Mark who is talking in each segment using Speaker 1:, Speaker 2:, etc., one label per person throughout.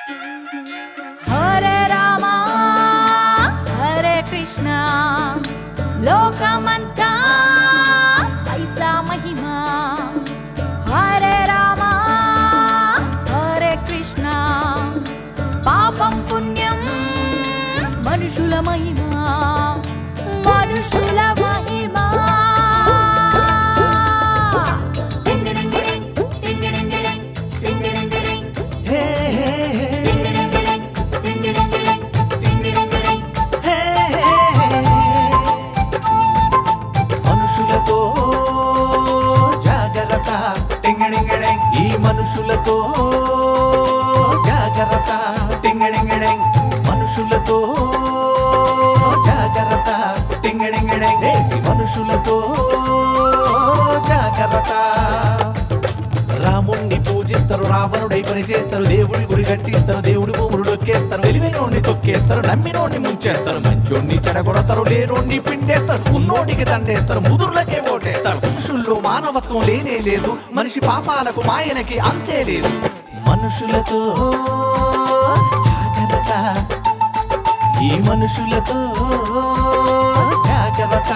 Speaker 1: హరే రామ హరే కృష్ణ లోకమంతా ఐసా మహిమ హరే రామ హరే కృష్ణ పాపం పుణ్యం మనుషుల మహిమ మనుషుల మహిమ టింగిడింగిడింగ్, టింగిడింగిడింగ్, టింగిడింగిడింగ్.
Speaker 2: హే హే హే మనుషులతో జాగ్రత్త టింగడింగడింగ్ ఈ మనుషులతో జాగ్రత్త టింగడింగడింగ్ మనుషులతో జాగ్రత్త టింగడింగడింగ్ నేటి మనుషులతో జాగ్రత్త రాముణ్ణి పూజిస్తారు రావణుడై పని చేస్తారు దేవుడి గుడి కట్టిస్తారు దేవుడి భూములు డొక్కేస్తారు తెలివినోడిని తొక్కేస్తారు నమ్మినోడిని ముంచేస్తారు మంచోడిని చెడగొడతారు లేనోడిని పిండేస్తారు ఉన్నోడికి దండేస్తారు ముదుర్లకే ఓటేస్తారు మనుషుల్లో మానవత్వం లేనే లేదు మనిషి పాపాలకు మాయనకి అంతే లేదు మనుషులతో జాగ్రత్త ఈ మనుషులతో జాగ్రత్త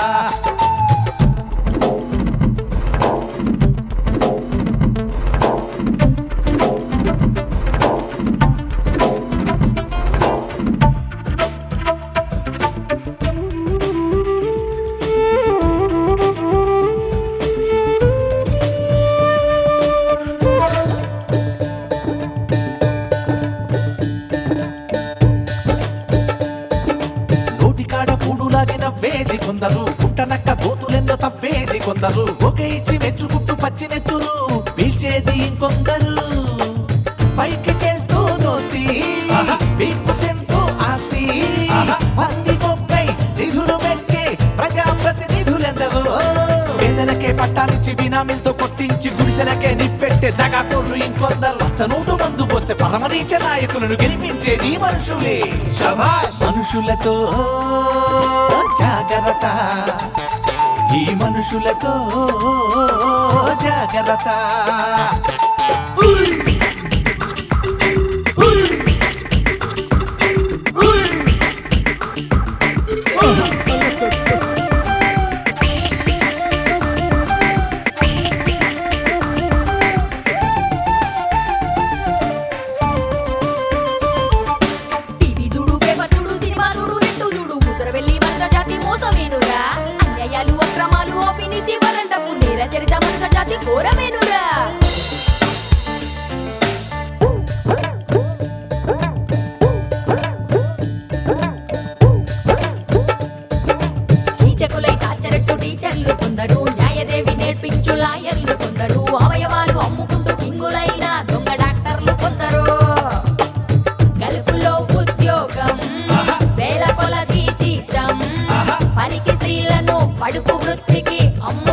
Speaker 2: నోటికాడ పూడులాగిన వేది కొందరు పుట్టనక్క గోతులెన్నో తవ్వేది కొందరు ఒక ఇచ్చి మెచ్చుకుంటూ పచ్చినెత్తురు పీల్చేది ఇంకొందరు పైకి చేస్తూ దోస్తి పీక్కు తింటూ ఆస్తి పంది గొప్పై నిధులు పెట్టే ప్రజాప్రతినిధులెందరూ పేదలకే పట్టాలిచ్చి బినామీలతో కొట్టించి గుడిసెలకే నిప్పెట్టే దగాకోర్లు ఇంకొందరు చనూటు మందు పోస్తే పరమరీచ నాయకులను గెలిపించేది మనుషులే శభాష్ మనుషులతో జాగ్రత్త ఈ మనుషులతో జాగ్రత్త ఉయ్! ఉయ్! ఉయ్!
Speaker 1: టీవీ చూడు పేపర్ చూడు సినిమా చూడు నెట్టు చూడు ముసర వెళ్ళి మనుష జాతి మోసమేనురా అన్యాయాలు అక్రమాలు అవినీతి వరండపు నేర చరిత మనుష జాతి ఘోరమేనురా కీచకులై టార్చరట్టు టీచర్లు కొందరు న్యాయదేవి నేర్పించు లాయర్లు కొందరు అవయవాలు అమ్ముకుంటూ కింగులైన దొంగ డాక్టర్లు కొందరు గల్ఫ్లో ఉద్యోగం వేల కొలది జీతం పలికి స్త్రీలను పడుపు వృత్తికి అమ్మ